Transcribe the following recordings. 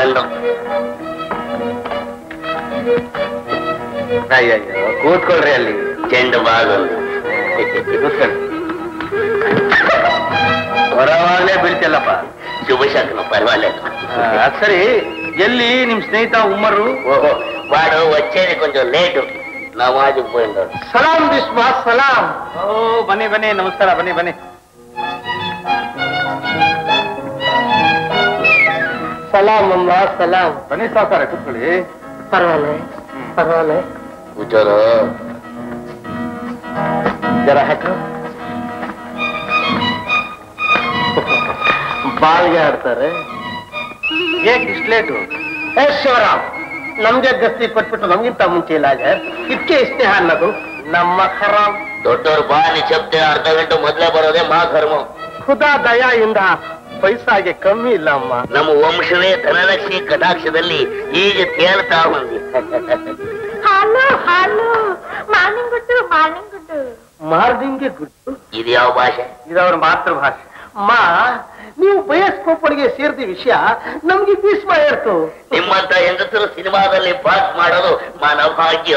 ಚೆಂಡು ಅಯ್ಯಯ್ಯೋ ಕೂತ್ಕೊಳ್ರಿ ಅಲ್ಲಿ ಚೆಂಡು ಬಾಲ್ ಕೂತ್ಕೊಳ್ಳಿ ಹೊರವಾಗಲೇ ಬೀಳ್ತಿಲ್ಲಪ್ಪ ಶುಭ ಶಕನ ಪರವಾಗಿಲ್ಲ ಆ, ಅದ್ ಸರಿ ಎಲ್ಲಿ ನಿಮ್ ಸ್ನೇಹಿತ ಉಮ್ಮರು ఓహో వాడు వచ్చేది కొంచెం లేటు నమాజ్కి పోయిండాడు ಸಲಾಂ ಬಿಸ್ಮಾ ಸಲಾಂ ಓ ಬನ್ನಿ ಬನ್ನಿ ನಮಸ್ಕಾರ ಬನ್ನಿ ಬನ್ನಿ ಸಲಾಂ ಅಮ್ಮ ಸಲಾಂ ಬನ್ನಿ ಸಾವುಕಾರ ಕೂತ್ಕೊಳ್ಳಿ ಪರವಾಗಿಲ್ಲ ಪರವಾಗಿಲ್ಲ కూర్చోరు ಜರ ಹಾಕು ಬಾಲ್ಗೆ ಆಡ್ತಾರೆ ಏಕ್ ಇಷ್ಟು ಲೇಟು ಏ ಶಿವರಾಮ್ ನಮ್ಗೆ ಗಸ್ತಿ ಕೊಟ್ಬಿಟ್ಟು ನಮ್ಗಿಂತ ಮುಂಚೆ ಇಲಾಜ ಇದಕ್ಕೆ ಸ್ನೇಹ ಅನ್ನೋದು ನಮ್ಮ ಖರಾಮ್ ದೊಡ್ಡವ್ರು ಬಾ ನೀ చెప్తే ಅರ್ಧ ಗಂಟೆ ಮೊದಲೇ ಬರೋದೇ ಮಾ ಕರ್ಮ ಖುದಾ ದಯಾಯಿಂದ ಪೈಸಾಗೆ ಕಮ್ಮಿ ಇಲ್ಲ ಅಮ್ಮ ನಮ್ಮ ವಂಶವೇ ಧನಲಕ್ಷ್ಮಿ ಕಟಾಕ್ಷದಲ್ಲಿ ಈಗ ತೇಲ್ತಾ ఉంది hello hello morning good morning good ಮಾರ್ದಿಂಗೆ ಗುಡ್ಡು ఇది ಯಾವ ಭಾಷೆ ಇದವ್ರ ಮಾತೃಭಾಷೆ ಅಮ್ಮ ನೀವು ಬಯಸ್ಕೋಪಡಿಗೆ ಸೇರಿದ ವಿಷಯ ನಮ್ಗೆ ಭೀಷ್ಮ ಹೇಳ್ತು ನಿಮ್ಮಂತ ಹೆಂಗಸರು ಸಿನಿಮಾದಲ್ಲಿ ಪಾಸ್ ಮಾಡೋದು ಮನಭಾಗ್ಯ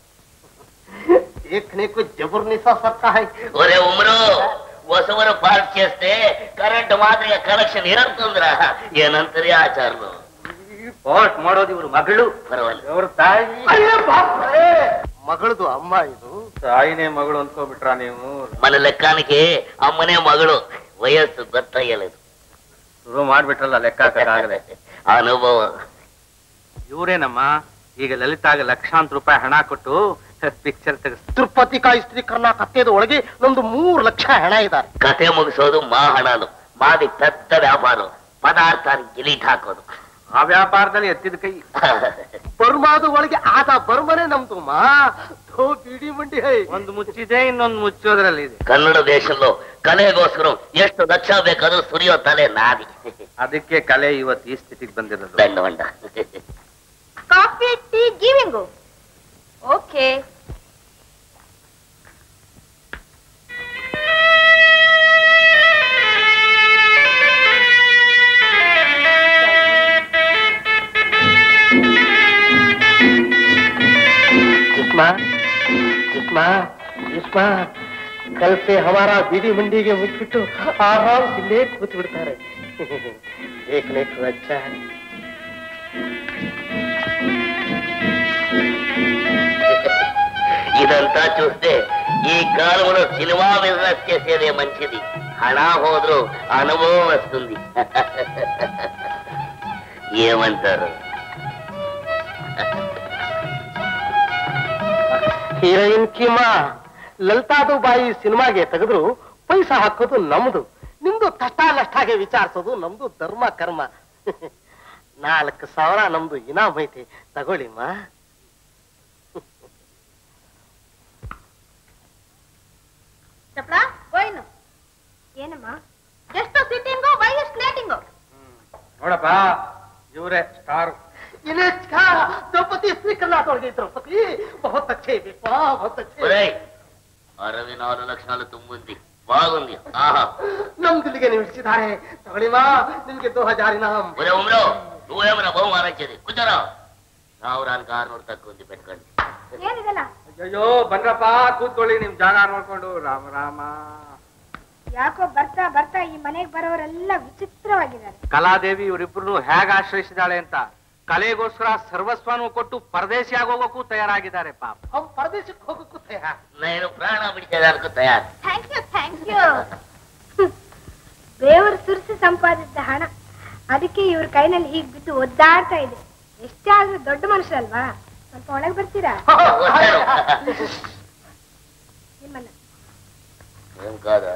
देखने को जबर निशा सकता है ఒరే ఉమరు వసవరు పాస్ చేస్తే కరెంట్ మాదిరిగా కనెక్షన్ ఇరుతుందిరా ఏనంతరి ఆచారాలు ಪಾಟ್ ಮಾಡೋದು ಇವ್ರ ಮಗಳು పర్వాలేదు ಅವ್ರ ತಾಯಿ ಅಯ್ಯೋ ಬಾಪ್ರೇ! ಮಗಳದು ಅಮ್ಮ ಇದು ತಾಯಿನೇ ಮಗಳು ಅಂದ್ಕೋಬಿಟ್ರ ನೀವು మన లెక్కానికి అమ్మనే మగడు వయస్సు ಗೊತ್ತಯ್ಯలేదు ಶುರು ಮಾಡ್ಬಿಟ್ರಲ್ಲ ಲೆಕ್ಕ ಹಾಕಕ್ಕಾಗದೆ ಅನುಭವ ಇವರೇನಮ್ಮ ಈಗ ಲಲಿತಾಗ ಲಕ್ಷಾಂತರ ರೂಪಾಯಿ ಹಣ ಕೊಟ್ಟು ಪಿಕ್ಚರ್ ತೆಗೆಸ್ ತಿರುಪತಿ ಕಾಯಿಸ್ತ್ರೀಕರಣ ಕತ್ತೇದ ಒಳಗೆ ನಮ್ದು ಮೂರು ಲಕ್ಷ ಹಣ ಇದ್ದಾರೆ ಕತೆ ಮುಗಿಸೋದು ಮಾ ಹಣನು ಮಾದಿ పెద్ద ವ್ಯಾಪಾರ ಪದಾರ್ಥಾనికి ಗಿಲೀಟ್ ಹಾಕೋದು ಆ ವ್ಯಾಪಾರದಲ್ಲಿ ಎತ್ತಿದ ಕೈ ಬರ್ಮಾದ ಒಳಗೆ ಆದ ಬರ್ಮನೆ ನಮ್ದು ಮಾ ಧೋ ಬಿಡಿ ಮಂಡಿ ಹೈ ಒಂದು ಮುಚ್ಚಿದೆ ಇನ್ನೊಂದು ಮುಚ್ಚೋದ್ರಲ್ಲಿ ಇದೆ ಕನ್ನಡ ದೇಶಂలో ಕಲೆಗೋಸ್ಕರ ಎಷ್ಟು ಲಕ್ಷ ಬೇಕಾದ್ರೂ ಸುರಿಯೋ ತಲೆ ನಾದಿ ಅದಕ್ಕೆ ಕಲೆ ಇವತ್ತು ಈ ಸ್ಥಿತಿಗೆ ಬಂದಿರೋದು ದಂಡ ಹೊಂಡ ಕಾಫಿ ಟೀ ಗಿವಿಂಗು ಓಕೆ इस्मा इस्मा इस्मा कल से हमारा बीड़ी मंडी के मुझबिಟ್ಟು आराम से ले ಕೂತ್ ಬಿಡ್ತಾರೆ देखने को अच्छा है ఇదంతా చూస్తే ఈ కాలంలో సినిమా బిజినెస్ చేసేదే మంచిది హణ హోದ್ರು అనుభవం వస్తుంది ఏమంటారు ಹೀರೋಯಿನ್ ಕಿಮಾ ಲಲಿತಾದು ಬಾಯಿ ಸಿನಿಮಾಗೆ ತೆಗೆದ್ರು ಪೈಸಾ ಹಾಕೋದು ನಮ್ದು ನಿಮ್ದು ಕಷ್ಟ ನಷ್ಟಾಗೆ ವಿಚಾರಿಸೋದು ನಮ್ದು ಧರ್ಮ ಕರ್ಮ ನಾಲ್ಕು ಸಾವಿರ ನಮ್ದು ಇನಾಮ್ ಐತಿ ತಗೊಳ್ಳಿಮ್ಮ ಚಪ್ಳ ಗೋಯ್ನು ಏನಮ್ಮ ಎಷ್ಟು ಸಿಟ್ಟಿಂಗು ವೈ ಎಷ್ಟು ಲೇಟಿಂಗು ನೋಡಪ್ಪ ಇವರೇ ಸ್ಟಾರ್ ಇನೇಚ್ಕಾ ದ್ರೌಪದಿ ಸ್ವೀಕರಣ ತೊಳಗೆ ದ್ರೌಪದಿ ಬಹುತ್ ಅಚ್ಚೆ ಬಿಪ್ಪಾ ಬಹುತ್ ಅಚ್ಚೆ ఒరేయ్ అరవై నాలుగు లక్షలు తుమ్ముంది బాగుంది ఆహా ನಮ್ದಿಲ್ಲಿಗೆ ನಿಲ್ಲಿಸಿದ್ದಾರೆ ತಗೊಳ್ಳಿಮಾ ನಿಮ್ಗೆ ದೋ ಹಜಾರ್ ಇನಾಮ್ ఒరే ఉమ్రో నువ్వేమైనా బహుమానం ఇచ్చేది కూర్చోరా రావడానికి ఆరునూరు తక్కువ ఉంది పెట్టుకోండి ಏನಿದೆಲ್ಲ ಅಯ್ಯೋ ಬನ್ರಪ್ಪ ಕೂತ್ಕೊಳ್ಳಿ ನಿಮ್ ಜಾಗ ನೋಡ್ಕೊಂಡು ರಾಮ ರಾಮ ಯಾಕೋ ಬರ್ತಾ ಬರ್ತಾ ಈ ಮನೆಗೆ ಬರೋರೆಲ್ಲ ವಿಚಿತ್ರವಾಗಿದ್ದಾರೆ ಕಲಾದೇವಿ ಇವರಿಬ್ರು ಹೇಗೆ ಆಶ್ರಯಿಸಿದಾಳೆ ಅಂತ ಕಲೆಗೋಸ್ಕರ ಸರ್ವಸ್ವನು ಕೊಟ್ಟು ಪರದೇಶಿ ಆಗೋಗೋಕ್ಕೂ ತಯಾರಾಗಿದ್ದಾರೆ ಪಾಪ हम परदेशಕ್ಕೆ ಹೋಗಕ್ಕೂ ತಯಾರ నేను ಪ್ರಾಣ ಬಿಡಿಸೋದಕ್ಕೂ ತಯಾರು ಥ್ಯಾಂಕ್ ಯು ಥ್ಯಾಂಕ್ ಯು ದೇವರು ಸುರಿಸಿ ಸಂಪಾದಿಸಿದ ಹಣ ಅದಕ್ಕೆ ಇವ್ರ ಕೈನಲ್ಲಿ ಹೀಗೆ ಬಿದ್ದು ಒದ್ದಾಡ್ತಾ ಇದೆ ಎಷ್ಟೇ ಆದ್ರೂ ದೊಡ್ಡ ಮನುಷ್ಯರಲ್ವಾ ಸ್ವಲ್ಪ ಒಳಗೆ ಬರ್ತೀರಾ ನಿಮ್ಮನ್ನ ఏం కాదా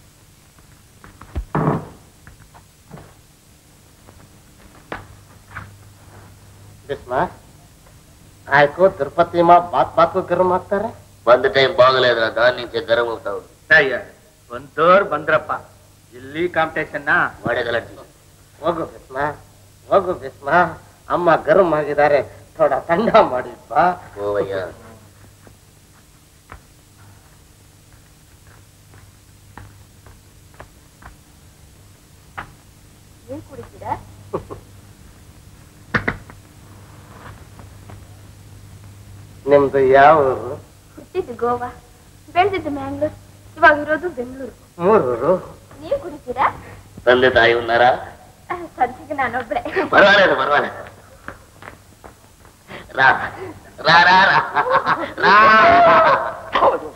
ಬಿಸ್ಮಾ ಆಯ್ತು ತಿರುಪತಿ ಮಾ ಬಾತ್ ಬಾತ್ ಗರಂ ಆಗ್ತಾರೆ ಬಂದ ಟೈಮ್ బాగలేదురా దాని నుంచే గరం అవుతావు ಅಯ್ಯ ಬಂದೋರ್ ಬಂದ್ರಪ್ಪ ಇಲ್ಲಿ ಕಾಂಪಿಟೇಷನ್ వాడగలటి ಹೋಗು ಬಿಸ್ಮಾ ಹೋಗು ಬಿಸ್ಮಾ ಅಮ್ಮ ಗರಂ ಆಗಿದ್ದಾರೆ ಥೋಡ ತಂಡ ಮಾಡಿದ್ವಾ పోవయ్యా ಏನ್ ಕುಡಿತೀರಾ ನಿಮ್ದು ಯಾವ ಊರು ಹುಟ್ಟಿದ್ದು ಗೋವಾ ಬೆಳೆದಿದ್ದು ಮ್ಯಾಂಗ್ಳೂರ್ ಇವಾಗ ಇರೋದು ಬೆಂಗಳೂರು ಮೂರೂರು ನೀವು ಕುಡಿತೀರಾ ತಂದೆ ತಾಯಿ ఉన్నారా ಅಹ್, ಸದ್ಯಕ್ಕೆ ನಾನೊಬ್ಳೆ ಪರವಾಗಿಲ್ಲ ಪರವಾಗಿಲ್ಲ ರಾ ರಾ ರಾ ರಾ ರಾ